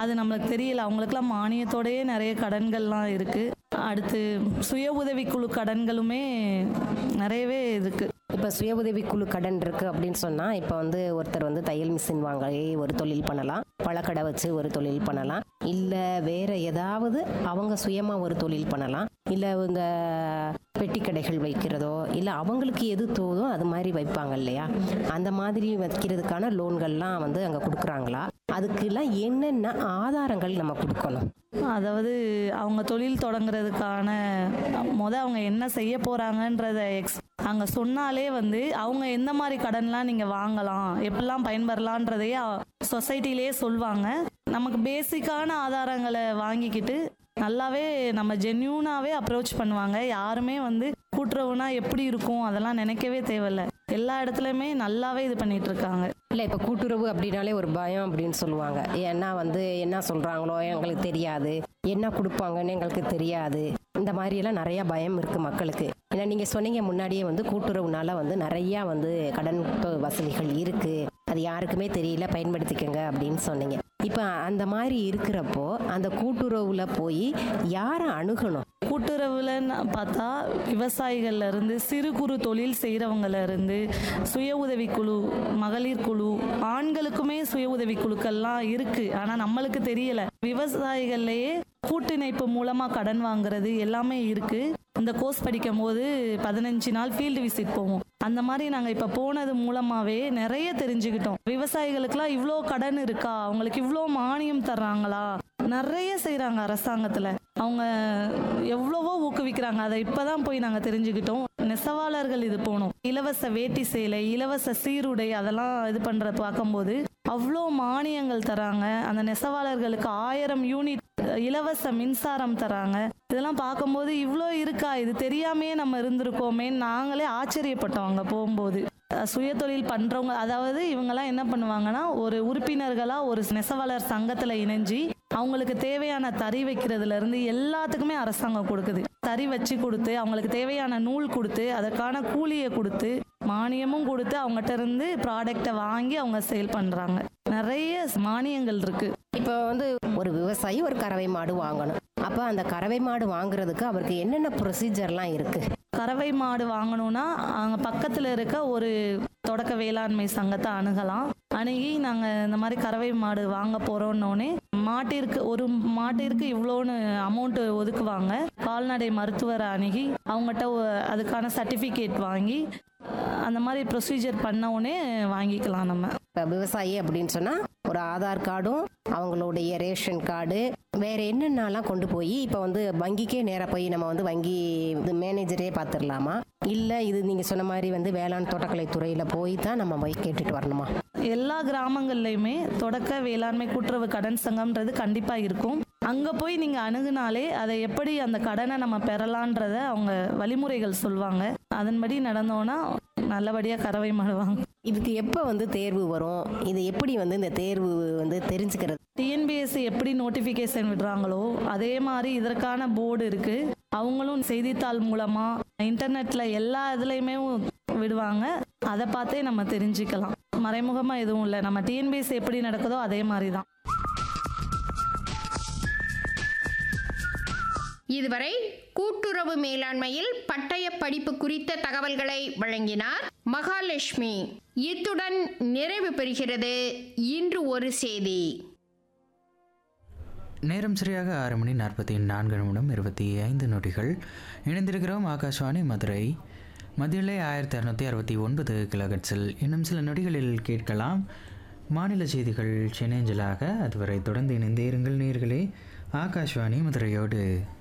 அது நம்மளுக்கு தெரியல அவங்களுக்குலாம் மானியத்தோடயே நிறைய கடன்கள்லாம் இருக்கு அடுத்து சுய உதவிக்குழு கடன்களுமே நிறையவே இருக்கு இப்போ சுய உதவிக்குழு கடன் இருக்கு அப்படின்னு சொன்னா இப்போ வந்து ஒருத்தர் வந்து தையல் மிஷின் வாங்கி ஒரு தொழில் பண்ணலாம் பழக்கடை வச்சு ஒரு தொழில் பண்ணலாம் இல்ல வேற ஏதாவது அவங்க சுயமா ஒரு தொழில் பண்ணலாம் இல்ல இந்த பெட்டி கடைகள் வைக்கிறதோ இல்ல அவங்களுக்கு எது தோதோ அது மாதிரி வைப்பாங்க இல்லையா அந்த மாதிரி வைக்கிறதுக்கான லோன்கள்லாம் வந்து அங்க கொடுக்குறாங்களா அதுக்கெல்லாம் என்னென்ன ஆதாரங்கள் நம்ம கொடுக்கணும் அதாவது அவங்க தொழில் தொடங்குறதுக்கான முத அவங்க என்ன செய்ய போறாங்கன்றத எக்ஸ் அங்க சொன்னாலே வந்து அவங்க எந்த மாதிரி கடன்லாம் நீங்க வாங்கலாம் எப்படிலாம் பயன்பெறலான்றதையே சொசைட்டிலேயே சொல்லுவாங்க நமக்கு பேசிக்கான ஆதாரங்களை வாங்கிக்கிட்டு நல்லாவே நம்ம ஜென்யூனாவே அப்ரோச் பண்ணுவாங்க யாருமே வந்து கூட்டுறவுனா எப்படி இருக்கும் அதெல்லாம் நினைக்கவே தேவையில்ல எல்லா இடத்துலையுமே நல்லாவே இது பண்ணிட்டு இருக்காங்க இல்லை இப்போ கூட்டுறவு அப்படின்னாலே ஒரு பயம் அப்படின்னு சொல்லுவாங்க ஏன்னா வந்து என்ன சொல்கிறாங்களோ எங்களுக்கு தெரியாது என்ன கொடுப்பாங்கன்னு எங்களுக்கு தெரியாது இந்த மாதிரியெல்லாம் நிறைய பயம் இருக்குது மக்களுக்கு ஏன்னா நீங்கள் சொன்னீங்க முன்னாடியே வந்து கூட்டுறவுனால வந்து நிறையா வந்து கடன் தொ- வசதிகள் இருக்குது அது யாருக்குமே தெரியல பயன்படுத்திக்கங்க அப்படின்னு சொன்னீங்க இப்போ அந்த மாதிரி இருக்கிறப்போ அந்த கூட்டுறவுல போய் யாரை அணுகணும் கூட்டுறவுலன்னு பார்த்தா விவசாயிகள்ல இருந்து சிறு குறு தொழில் செய்கிறவங்கள இருந்து சுய உதவிக்குழு மகளிர் குழு ஆண்களுக்குமே சுய உதவி குழுக்கள்லாம் இருக்கு ஆனா நம்மளுக்கு தெரியல விவசாயிகள்லயே கூட்டிணைப்பு மூலமா கடன் வாங்குறது எல்லாமே இருக்கு இந்த கோர்ஸ் படிக்கும் போது பதினஞ்சு நாள் ஃபீல்டு விசிட் போவோம் அந்த மாதிரி நாங்க இப்ப போனது மூலமாவே நிறைய தெரிஞ்சுக்கிட்டோம் விவசாயிகளுக்குலாம் இவ்வளோ கடன் இருக்கா அவங்களுக்கு இவ்வளோ மானியம் தர்றாங்களா நிறைய செய்றாங்க அரசாங்கத்துல அவங்க எவ்வளவோ ஊக்குவிக்கிறாங்க அதை இப்பதான் போய் நாங்க தெரிஞ்சுக்கிட்டோம் நெசவாளர்கள் இது போனோம் இலவச வேட்டி சேலை இலவச சீருடை அதெல்லாம் இது பண்ற பார்க்கும்போது அவ்வளோ மானியங்கள் தராங்க அந்த நெசவாளர்களுக்கு ஆயிரம் யூனிட் இலவச மின்சாரம் தராங்க இதெல்லாம் பார்க்கும்போது இவ்வளோ இருக்கா இது தெரியாமையே நம்ம இருந்திருக்கோமே நாங்களே ஆச்சரியப்பட்டோம் அங்கே போகும்போது அஹ் சுயதொழில் பண்றவங்க அதாவது இவங்கெல்லாம் என்ன பண்ணுவாங்கன்னா ஒரு உறுப்பினர்களா ஒரு நெசவாளர் சங்கத்துல இணைஞ்சு அவங்களுக்கு தேவையான தறி வைக்கிறதுல இருந்து எல்லாத்துக்குமே அரசாங்கம் கொடுக்குது தறி வச்சு கொடுத்து அவங்களுக்கு தேவையான நூல் கொடுத்து அதற்கான கூலியை கொடுத்து மானியமும் கொடுத்து அவங்ககிட்ட இருந்து ப்ராடக்டை வாங்கி அவங்க சேல் பண்றாங்க நிறைய மானியங்கள் இருக்கு இப்போ வந்து ஒரு விவசாயி ஒரு கறவை மாடு வாங்கணும் அப்போ அந்த கறவை மாடு வாங்குறதுக்கு அவருக்கு என்னென்ன ப்ரொசீஜர்லாம் இருக்கு கறவை மாடு வாங்கணும்னா அங்கே பக்கத்தில் இருக்க ஒரு தொடக்க வேளாண்மை சங்கத்தை அணுகலாம் அணுகி நாங்கள் இந்த மாதிரி கறவை மாடு வாங்க போகிறோன்னொடனே மாட்டிற்கு ஒரு மாட்டிற்கு இவ்வளோன்னு அமௌண்ட்டு ஒதுக்குவாங்க கால்நடை மருத்துவரை அணுகி அவங்ககிட்ட ஒ- அதுக்கான சர்டிஃபிகேட் வாங்கி அந்த மாதிரி ப்ரொசீஜர் பண்ண உடனே வாங்கிக்கலாம் நம்ம இப்போ விவசாயி அப்படின்னு சொன்னால் ஒரு ஆதார் கார்டும் அவங்களுடைய ரேஷன் கார்டு வேற என்னென்னலாம் கொண்டு போய் இப்போ வந்து வங்கிக்கே நேராக போய் நம்ம வந்து வங்கி இது மேனேஜரே பார்த்துடலாமா இல்லை இது நீங்கள் சொன்ன மாதிரி வந்து வேளாண் தோட்டக்கலை துறையில் போய் தான் நம்ம போய் கேட்டுட்டு வரணுமா எல்லா கிராமங்கள்லையுமே தொடக்க வேளாண்மை கூட்டுறவு கடன் சங்கம்ன்றது கண்டிப்பா இருக்கும் அங்க போய் நீங்க அணுகுனாலே அதை எப்படி அந்த கடனை நம்ம பெறலான்றத அவங்க வழிமுறைகள் சொல்லுவாங்க அதன்படி நடந்தோம்னா நல்லபடியா கறவை மாடுவாங்க இதுக்கு எப்போ வந்து தேர்வு வரும் இது எப்படி வந்து இந்த தேர்வு வந்து தெரிஞ்சுக்கிறது டிஎன்பிஎஸ்சி எப்படி நோட்டிஃபிகேஷன் விடுறாங்களோ அதே மாதிரி இதற்கான போர்டு இருக்கு அவங்களும் செய்தித்தாள் மூலமா இன்டர்நெட்ல எல்லா இதுலயுமே விடுவாங்க அதை பார்த்தே நம்ம தெரிஞ்சுக்கலாம் மறைமுகமா எதுவும் இல்லை நம்ம டிஎன்பிஎஸ்சி எப்படி நடக்குதோ அதே மாதிரி தான் இதுவரை கூட்டுறவு மேலாண்மையில் பட்டய படிப்பு குறித்த தகவல்களை வழங்கினார் மகாலட்சுமி இத்துடன் நிறைவு பெறுகிறது இன்று ஒரு செய்தி நேரம் சரியாக ஆறு மணி நாற்பத்தி நான்கு நிமிடம் இருபத்தி ஐந்து நொடிகள் இணைந்திருக்கிறோம் ஆகாஷ்வாணி மதுரை மதியலை ஆயிரத்தி அறுநூற்றி அறுபத்தி ஒன்பது கிலோகட்ஸில் இன்னும் சில நொடிகளில் கேட்கலாம் மாநில செய்திகள் சென்னேஞ்சலாக அதுவரை தொடர்ந்து இணைந்தே இருங்கள் நேர்களே ஆகாஷ்வாணி மதுரையோடு